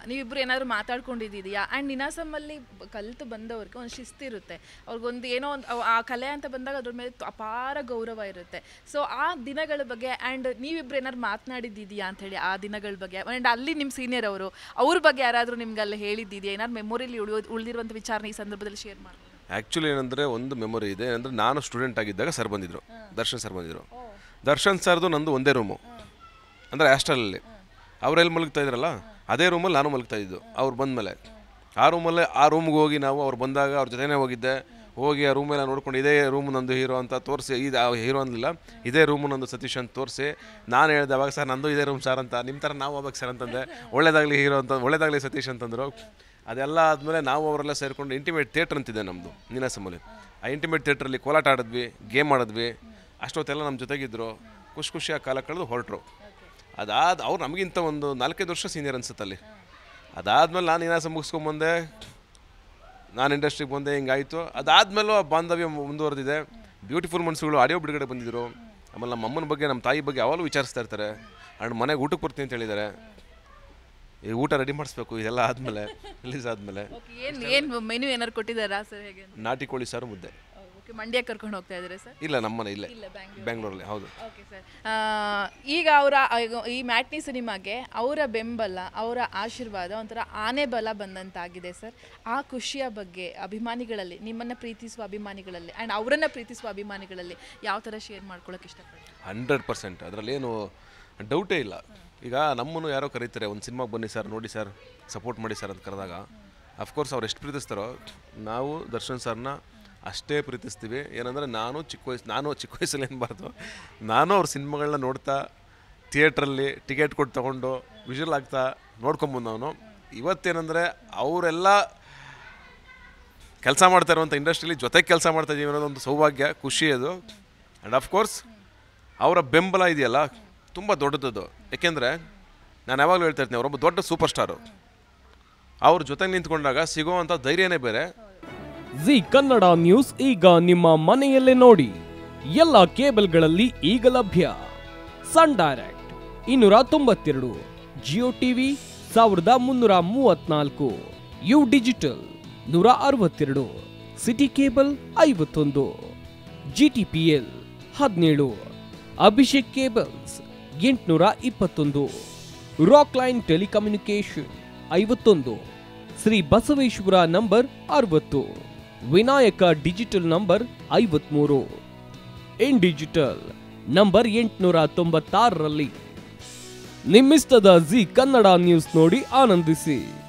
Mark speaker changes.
Speaker 1: ನೀವಿಬ್ರು ಏನಾದ್ರು ಮಾತಾಡ್ಕೊಂಡಿದ್ದೀಯಾ ಆ್ಯಂಡ್ ನಿನಾಸಮ್ಮಲ್ಲಿ ಬ- ಕಲ್ತು ಬಂದವ್ರಿಗೆ ಒಂದು ಶಿಸ್ತಿರುತ್ತೆ ಅವ್ರಿಗೊಂದು ಏನೋ ಒಂದು ಆ ಕಲೆ ಅಂತ ಬಂದಾಗ ಅದ್ರ ಮೇಲೆ ತು- ಅಪಾರ ಗೌರವ ಇರುತ್ತೆ ಸೊ ಆ ದಿನಗಳ ಬಗ್ಗೆ ಆ್ಯಂಡ್ ನೀವಿಬ್ರು ಏನಾದ್ರು ಮಾತನಾಡಿದ್ದೀಯಾ ಅಂತ ಹೇಳಿ ಆ ದಿನಗಳ ಬಗ್ಗೆ ಆ್ಯಂಡ್ ಅಲ್ಲಿ ನಿಮ್ಮ ಸೀನಿಯರ್ ಅವರು ಅವ್ರ ಬಗ್ಗೆ ಯಾರಾದರೂ ನಿಮ್ಗೆ ಅಲ್ಲಿ ಹೇಳಿದ್ದಿದೆಯಾ ಏನಾದ್ರು ಮೆಮೊರಿಲಿ ಉಳಿಯೋ ಉಳಿದಿರುವಂಥ ವಿಚಾರನ ಈ ಸಂದರ್ಭದಲ್ಲಿ ಶೇರ್ ಮಾಡ್ಬೋದು
Speaker 2: ಆ್ಯಕ್ಚುಲಿ ಏನಂದರೆ ಒಂದು ಮೆಮೊರಿ ಇದೆ ಅಂದರೆ ನಾನು ಸ್ಟೂಡೆಂಟ್ ಆಗಿದ್ದಾಗ ಸರ್ ಬಂದಿದ್ರು ದರ್ಶನ್ ಸರ್ ಬಂದಿದ್ರು ದರ್ಶನ್ ಸರ್ದು ನಂದು ಒಂದೇ ರೂಮು ಅಂದರೆ ಹಾಸ್ಟೆಲಲ್ಲಿ ಅವರೆಲ್ಲಿ ಮಲಗ್ತಾ ಇದ್ರಲ್ಲ ಅದೇ ರೂಮಲ್ಲಿ ನಾನು ಮಲಗ್ತಾ ಇದ್ದು ಅವ್ರು ಬಂದಮೇಲೆ ಆ ರೂಮಲ್ಲೇ ಆ ರೂಮ್ಗೆ ಹೋಗಿ ನಾವು ಅವ್ರು ಬಂದಾಗ ಅವ್ರ ಜೊತೆನೇ ಹೋಗಿದ್ದೆ ಹೋಗಿ ಆ ರೂಮೆಲ್ಲ ನೋಡ್ಕೊಂಡು ಇದೇ ರೂಮ್ ನಂದು ಹೀರೋ ಅಂತ ತೋರಿಸಿ ಇದು ಆ ಹೀರೋ ಅನ್ನಲಿಲ್ಲ ಇದೇ ರೂಮು ನಂದು ಸತೀಶ್ ಅಂತ ತೋರಿಸಿ ನಾನು ಹೇಳ್ದೆ ಅವಾಗ ಸರ್ ನಂದು ಇದೇ ರೂಮ್ ಸರ್ ಅಂತ ನಿಮ್ಮ ಥರ ನಾವು ಹೋಗ್ಬೇಕು ಸರ್ ಅಂತಂದೆ ಒಳ್ಳೇದಾಗಲಿ ಹೀರೋ ಅಂತ ಒಳ್ಳೇದಾಗಲಿ ಸತೀಶ್ ಅಂತಂದರು ಅದೆಲ್ಲ ಆದಮೇಲೆ ನಾವು ಅವರೆಲ್ಲ ಸೇರಿಕೊಂಡು ಇಂಟಿಮೇಟ್ ಥಿಯೇಟ್ರ್ ಅಂತಿದೆ ನಮ್ಮದು ನೀನಾಸಮಲ್ಲಿ ಆ ಇಂಟಿಮೇಟ್ ಥಿಯೇಟ್ರಲ್ಲಿ ಕೋಲಾಟ ಆಡಿದ್ವಿ ಗೇಮ್ ಆಡಿದ್ವಿ ಅಷ್ಟೊತ್ತೆಲ್ಲ ನಮ್ಮ ಜೊತೆಗಿದ್ರು ಖುಷಿ ಖುಷಿಯಾಗಿ ಕಾಲ ಕಳೆದು ಹೊರಟ್ರು ಅದಾದ ಅವ್ರು ನಮಗಿಂತ ಒಂದು ನಾಲ್ಕೈದು ವರ್ಷ ಸೀನಿಯರ್ ಅನ್ಸುತ್ತೆ ಅಲ್ಲಿ ಅದಾದ್ಮೇಲೆ ನಾನು ನೀನಾಸ ಮುಗಿಸ್ಕೊಂಬಂದೆ ನಾನು ಇಂಡಸ್ಟ್ರಿಗೆ ಬಂದೆ ಹಿಂಗಾಯಿತು ಅದಾದಮೇಲೂ ಆ ಬಾಂಧವ್ಯ ಮುಂದುವರೆದಿದೆ ಬ್ಯೂಟಿಫುಲ್ ಮನ್ಸುಗಳು ಆಡಿಯೋ ಬಿಡುಗಡೆ ಬಂದಿದ್ದರು ಆಮೇಲೆ ನಮ್ಮ ಅಮ್ಮನ ಬಗ್ಗೆ ನಮ್ಮ ತಾಯಿ ಬಗ್ಗೆ ಯಾವಾಗಲೂ ವಿಚಾರಿಸ್ತಾ ಇರ್ತಾರೆ ಆ್ಯಂಡ್ ಮನೆಗೆ ಊಟಕ್ಕೆ ಬರ್ತೀನಿ ಅಂತ ಹೇಳಿದ್ದಾರೆ ಈ ಊಟ ರೆಡಿ ಮಾಡಿಸ್ಬೇಕು ಇದೆಲ್ಲ ಆದಮೇಲೆ ರಿಲೀಸ್ ಆದಮೇಲೆ
Speaker 1: ಓಕೆ ಏನು ಏನು ಮೆನು ಏನಾದ್ರು ಕೊಟ್ಟಿದ್ದಾರಾ ಸರ್ ಹೇಗೆ
Speaker 2: ನಾಟಿ ಕೋಳಿ ಸಾರು ಮುದ್ದೆ
Speaker 1: ಓಕೆ ಮಂಡ್ಯ ಕರ್ಕೊಂಡು ಹೋಗ್ತಾ ಇದ್ದಾರೆ ಸರ್
Speaker 2: ಇಲ್ಲ ನಮ್ಮನೆ ಇಲ್ಲೇ
Speaker 1: ಇಲ್ಲ ಬ್ಯಾಂಗ್ಳೂರ್
Speaker 2: ಬೆಂಗಳೂರಲ್ಲಿ ಹೌದು
Speaker 1: ಓಕೆ ಸರ್ ಈಗ ಅವರ ಈ ಮ್ಯಾಟ್ನಿ ಸಿನಿಮಾಗೆ ಅವರ ಬೆಂಬಲ ಅವರ ಆಶೀರ್ವಾದ ಒಂಥರ ಆನೆ ಬಲ ಬಂದಂತಾಗಿದೆ ಸರ್ ಆ ಖುಷಿಯ ಬಗ್ಗೆ ಅಭಿಮಾನಿಗಳಲ್ಲಿ ನಿಮ್ಮನ್ನು ಪ್ರೀತಿಸುವ ಅಭಿಮಾನಿಗಳಲ್ಲಿ ಆ್ಯಂಡ್ ಅವರನ್ನು ಪ್ರೀತಿಸುವ ಅಭಿಮಾನಿಗಳಲ್ಲಿ ಯಾವ ಥರ ಶೇರ್ ಮಾಡ್ಕೊಳಕ್ಕೆ ಇಷ್ಟಪಡ್ತೀನಿ
Speaker 2: ಹಂಡ್ರೆಡ್ ಪರ್ಸೆಂಟ್ ಅದರಲ್ಲೇನು ಡೌಟೇ ಇಲ್ಲ ಈಗ ನಮ್ಮನ್ನು ಯಾರೋ ಕರೀತಾರೆ ಒಂದು ಸಿನಿಮಾಗೆ ಬನ್ನಿ ಸರ್ ನೋಡಿ ಸರ್ ಸಪೋರ್ಟ್ ಮಾಡಿ ಸರ್ ಅಂತ ಕರೆದಾಗ ಅಫ್ಕೋರ್ಸ್ ಅವ್ರು ಎಷ್ಟು ಪ್ರೀತಿಸ್ತಾರೋ ನಾವು ದರ್ಶನ್ ಸರ್ನ ಅಷ್ಟೇ ಪ್ರೀತಿಸ್ತೀವಿ ಏನಂದರೆ ನಾನು ಚಿಕ್ಕ ವಯಸ್ಸು ನಾನು ಚಿಕ್ಕ ವಯಸ್ಸಲ್ಲಿ ಏನ್ಬಾರ್ದು ನಾನು ಅವ್ರ ಸಿನಿಮಾಗಳನ್ನ ನೋಡ್ತಾ ಥಿಯೇಟ್ರಲ್ಲಿ ಟಿಕೆಟ್ ಕೊಟ್ಟು ತೊಗೊಂಡು ವಿಷುವಲ್ ಆಗ್ತಾ ನೋಡ್ಕೊಂಬಂದವನು ಇವತ್ತೇನೆಂದರೆ ಅವರೆಲ್ಲ ಕೆಲಸ ಮಾಡ್ತಾ ಇರುವಂಥ ಇಂಡಸ್ಟ್ರಿಲಿ ಜೊತೆಗೆ ಕೆಲಸ ಮಾಡ್ತಾ ಇದೀವಿ ಅನ್ನೋದೊಂದು ಸೌಭಾಗ್ಯ ಖುಷಿ ಅದು ಆ್ಯಂಡ್ ಅಫ್ಕೋರ್ಸ್ ಅವರ ಬೆಂಬಲ ಇದೆಯಲ್ಲ ತುಂಬ ದೊಡ್ಡದದು ಯಾಕೆಂದರೆ ನಾನು ಯಾವಾಗಲೂ ಹೇಳ್ತಾ ಇರ್ತೀನಿ ಅವರೊಬ್ಬ ದೊಡ್ಡ ಸೂಪರ್ ಸ್ಟಾರು ಅವ್ರ ಜೊತೆಗೆ ನಿಂತ್ಕೊಂಡಾಗ ಸಿಗೋವಂಥ ಧೈರ್ಯನೇ ಬೇರೆ
Speaker 3: ಜಿ ಕನ್ನಡ ನ್ಯೂಸ್ ಈಗ ನಿಮ್ಮ ಮನೆಯಲ್ಲೇ ನೋಡಿ ಎಲ್ಲ ಕೇಬಲ್ಗಳಲ್ಲಿ ಈಗ ಲಭ್ಯ ಸನ್ ಡೈರೆಕ್ಟ್ ಇನ್ನೂರ ತೊಂಬತ್ತೆರಡು ಜಿಯೋ ಟಿವಿ ಸಾವಿರದ ಮುನ್ನೂರ ಮೂವತ್ನಾಲ್ಕು ಯು ಡಿಜಿಟಲ್ ನೂರ ಅರವತ್ತೆರಡು ಸಿಟಿ ಕೇಬಲ್ ಐವತ್ತೊಂದು ಜಿ ಟಿ ಪಿ ಎಲ್ ಹದಿನೇಳು ಅಭಿಷೇಕ್ ಕೇಬಲ್ಸ್ ಎಂಟುನೂರ ಇಪ್ಪತ್ತೊಂದು ರಾಕ್ ಲೈನ್ ಟೆಲಿಕಮ್ಯುನಿಕೇಶನ್ ಐವತ್ತೊಂದು ಶ್ರೀ ಬಸವೇಶ್ವರ ನಂಬರ್ ಅರವತ್ತು ವಿನಾಯಕ ಡಿಜಿಟಲ್ ನಂಬರ್ ಐವತ್ಮೂರು ಇನ್ ಡಿಜಿಟಲ್ ನಂಬರ್ ಎಂಟುನೂರ ತೊಂಬತ್ತಾರರಲ್ಲಿ ನಿಮ್ಮಿಸ್ತದ ಜಿ ಕನ್ನಡ ನ್ಯೂಸ್ ನೋಡಿ ಆನಂದಿಸಿ